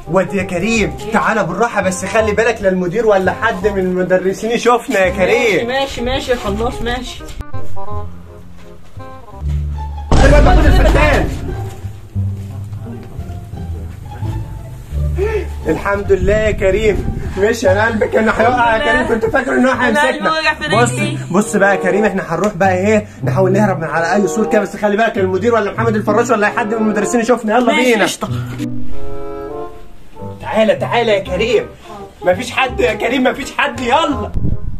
واد يا كريم تعالى بالراحة بس خلي بالك للمدير ولا حد من المدرسين يشوفنا يا ماشي كريم ماشي ماشي خلاص ماشي الواد محمود الفتان الحمد لله يا كريم ماشي انا قلبي كان هيقع يا كريم كنت فاكر ان هو أنا قلبي وجع في هيمسكنا بص رجلي. بص بقى يا كريم احنا هنروح بقى ايه نحاول نهرب من على اي سور كده بس خلي بالك المدير ولا محمد الفراش ولا اي حد من المدرسين يشوفنا يلا ماشي بينا قشطة تعالى تعالى يا كريم مفيش حد يا كريم مفيش حد يلا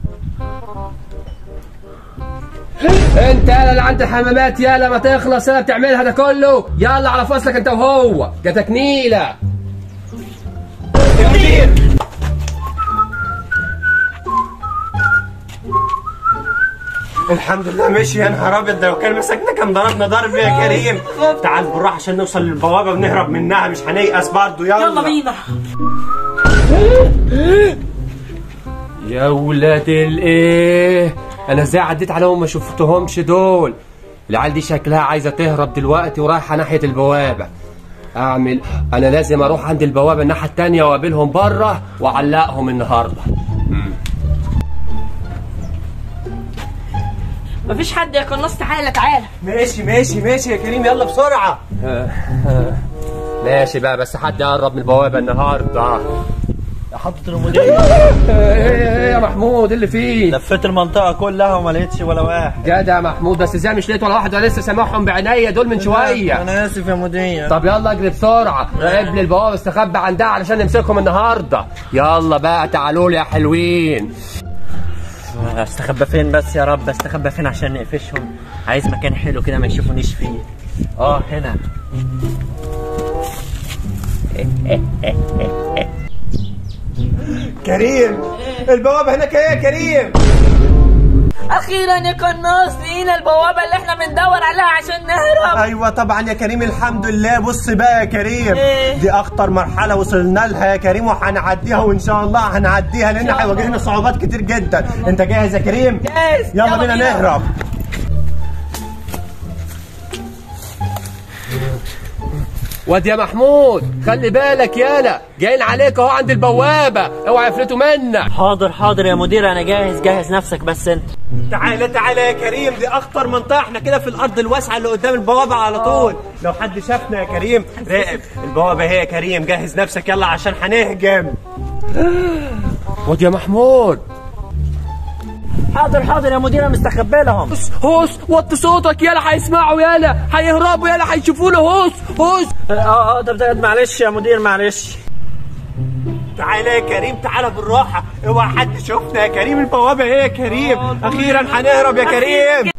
انت يالا اللي عند الحمامات يالا ما تخلص يالا بتعملها ده كله يلا على فصلك انت وهو جاتك نيله المدير الحمد لله ماشي يا نهار ابيض ده لو كان مسكنا كان ضربنا ضرب يا كريم تعال بالراحه عشان نوصل للبوابه ونهرب منها مش هنيأس برضه يلا يلا بينا يا ولاد الايه انا ازاي عديت عليهم ما شفتهمش دول العيال دي شكلها عايزه تهرب دلوقتي ورايحه ناحيه البوابه اعمل انا لازم اروح عند البوابه الناحيه التانية واقابلهم بره واعلقهم النهارده مفيش حد يا قناص تعالى تعالى ماشي ماشي ماشي يا كريم يلا بسرعه ماشي بقى بس حد يقرب من البوابه النهارده حضرة المدير ايه يا محمود اللي فيه لفيت المنطقة كلها وما لقيتش ولا واحد جدع محمود بس ازاي مش لقيت ولا واحد ولا لسه سامعهم بعينيا دول من شويه انا اسف يا مدير طب يلا اجري بسرعه قبل البوابه استخبى عندها علشان نمسكهم النهارده يلا بقى تعالوا لي يا حلوين استخبى فين بس يا رب استخبى فين عشان نقفشهم عايز مكان حلو كده ما يشوفونيش فيه اه هنا كريم البوابه هناك ايه يا كريم اخيرا يا قناص لقينا البوابه اللي احنا بندور عليها عشان نهرب ايوه طبعا يا كريم الحمد لله بص بقى يا كريم إيه؟ دي اخطر مرحله وصلنا لها يا كريم وهنعديها وان شاء الله هنعديها لان شاء الله. هيواجهنا صعوبات كتير جدا انت جاهز يا كريم جاهز. يلا يلا بينا بينا. نهرب واد يا محمود خلي بالك يالا جايين عليك اهو عند البوابه اوعى يفلتوا منك حاضر حاضر يا مدير انا جاهز جهز نفسك بس انت تعالى تعالى يا كريم دي اخطر منطقه احنا كده في الارض الواسعه اللي قدام البوابه على طول لو حد شافنا يا كريم راقب البوابه هي يا كريم جهز نفسك يلا عشان هنهجم واد يا محمود حاضر حاضر يا مدير انا مستخبي لهم هوس هوس وطي صوتك يالا هيسمعوا يالا هيهربوا يالا هيشوفونا هوس هوس اه اه طب طب معلش يا مدير معلش تعالى يا كريم تعالى بالراحه اوعى حد يشوفنا يا كريم البوابه هي يا كريم اخيرا هنهرب يا كريم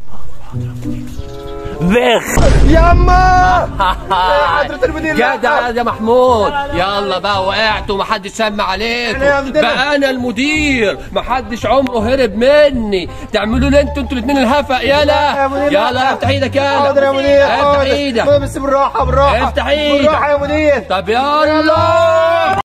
بخ ياما يا حضرة المدير جدع يا محمود يلا بقى وقعت ومحدش سمع عليكم أنا يا مدير. بقى انا المدير محدش عمره هرب مني تعملوا لي انتوا انتوا الاثنين الهفق يلا يا مدير. يلا افتح ايدك يلا حاضر يا مدير افتح حاضر. ايدك بس بالراحه بالراحه افتح ايدك. بالراحه يا مدير طب يلا